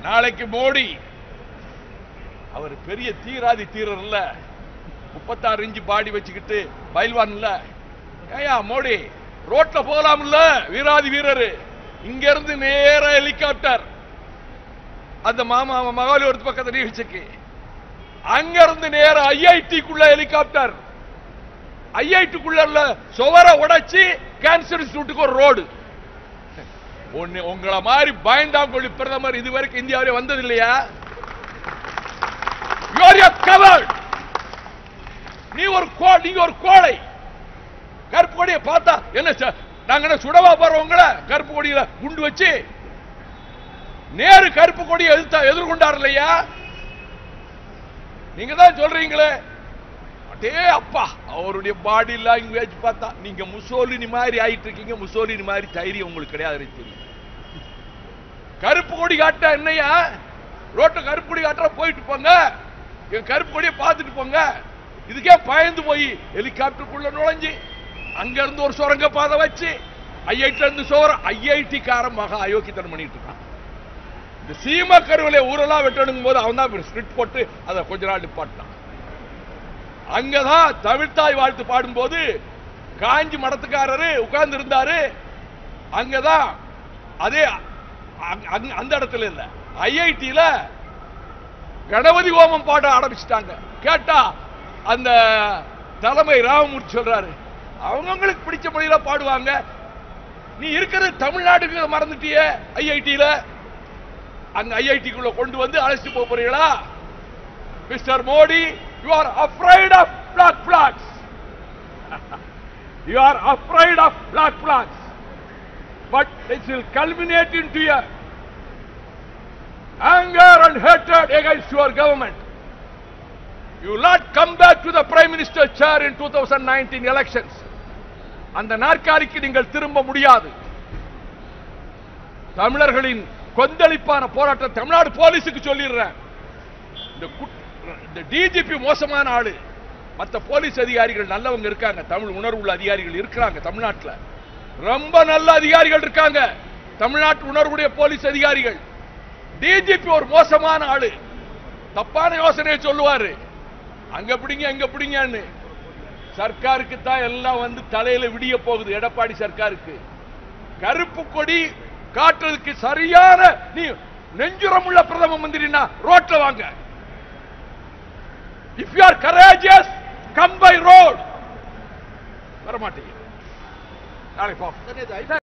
நாளைக்கு மோடி அவர் பெரிய தீராதி தீரர் இல்ல முப்பத்தாறு இன்ச்சு பாடி வச்சுக்கிட்டு பயில்வான் இல்ல ஏயா மோடி ரோட்ல போகலாம் இல்ல வீராதி வீரர் இங்க இருந்து நேர ஹெலிகாப்டர் அந்த மாமா மகாலிபுரத்து பக்கத்து நிகழ்ச்சிக்கு அங்க இருந்து நேர ஐஐடிக்குள்ள ஹெலிகாப்டர் ஐஐடிக்குள்ள சுவரை உடைச்சு கேன்சர் இன்ஸ்டியூட்டுக்கு ஒரு ரோடு ஒண்ணு உங்களை மாதிரி பயந்தாங்கொழி பிரதமர் இதுவரைக்கும் இந்தியாவிலே வந்தது இல்லையா You are a coward. நீ ஒரு கோ நீங்க ஒரு கோழை கருப்பு கொடியை பார்த்தா என்ன ச- நாங்க என்ன சுடவா போறவங்கள கருப்பு கொடியில குண்டு வச்சு நேரு கருப்பு கொடியை எதிர்த்தா எதிர்கொண்டார் இல்லையா நீங்க தான் சொல்றீங்களே அடே அப்பா அவருடைய பாடி லாங்குவேஜ் பார்த்தா நீங்க முசோலினி மாதிரி ஆயிட்டு இருக்கீங்க முசோலினி மாதிரி தைரியம் உங்களுக்கு கிடையாது எனக்கு தெரியும் கருப்பு கொடி காட்டா என்னையா ரோட்ட கருப்பு கொடி காட்டுற போயிட்டு போங்க என் கருப்பு கொடியை பார்த்துட்டு போங்க இதுக்கே பயந்து போய் ஹெலிகாப்டருக்குள்ள நுழைஞ்சு அங்க இருந்து ஒரு சுரங்க பாதை வச்சு ஐஐடி இருந்து சோற ஐஐடி காரன் மகா அயோக்கியத்தனம் பண்ணிட்டு இருக்கான் இந்த சீம கருவில ஊரெல்லாம் வெட்டணுங்கும் போது அவன் தான் ஸ்பிரிட் போட்டு அதை கொஞ்ச நாள் நிப்பாட்டினான் அங்கதான் தமிழ்தாய் வாழ்த்து பாடும்போது காஞ்சி மடத்துக்காரரு உட்கார்ந்து இருந்தாரு அங்கதான் அதே அங்க- அங்க- அந்த இடத்துல இல்ல ஐஐடியில கணபதி ஹோமம் பாட ஆரம்பிச்சிட்டாங்க கேட்டா அந்த தலைமை ராமமூர்த்தி சொல்றாரு அவங்கவங்களுக்கு பிடிச்ச மொழியில பாடுவாங்க நீ இருக்கிறது தமிழ்நாட்டுக்கு மறந்துட்டிய ஐஐடியில அங்க ஐஐடிக்குள்ள கொண்டு வந்து அழைச்சிட்டு போக போறீங்களா mister Modi you are afraid of black blacks you are afraid of black blacks but it will culminate into a anger and hatred against your government. You will not come back to the Prime Minister chair in 2019 elections. அந்த நாற்காலிக்கு நீங்கள் திரும்ப முடியாது தமிழர்களின் கொந்தளிப்பான போராட்டம் தமிழ்நாடு போலீஸுக்கு சொல்லிடுறேன் இந்த குட்- இந்த டிஜிபி மோசமான ஆளு மத்த போலீஸ் அதிகாரிகள் நல்லவங்க இருக்காங்க தமிழ் உணர்வுள்ள அதிகாரிகள் இருக்கிறாங்க தமிழ்நாட்டுல ரொம்ப நல்ல அதிகாரிகள் இருக்காங்க தமிழ்நாட்டு உணர்வுடைய போலீஸ் அதிகாரிகள் டிஜிபி ஒரு மோசமான ஆளு தப்பான யோசனையை சொல்லுவாரு அங்க பிடிங்க அங்க பிடிங்கன்னு சர்க்காருக்கு தான் எல்லாம் வந்து தலையில விடிய போகுது எடப்பாடி சர்க்காருக்கு கருப்பு கொடி காட்டுறதுக்கு சரியான நீ நெஞ்சுரமுள்ள பிரதம மந்திரினா ரோட்ல வாங்க if you are courageous come by road வரமாட்டீங்க நாளைக்கு பார்ப்போம்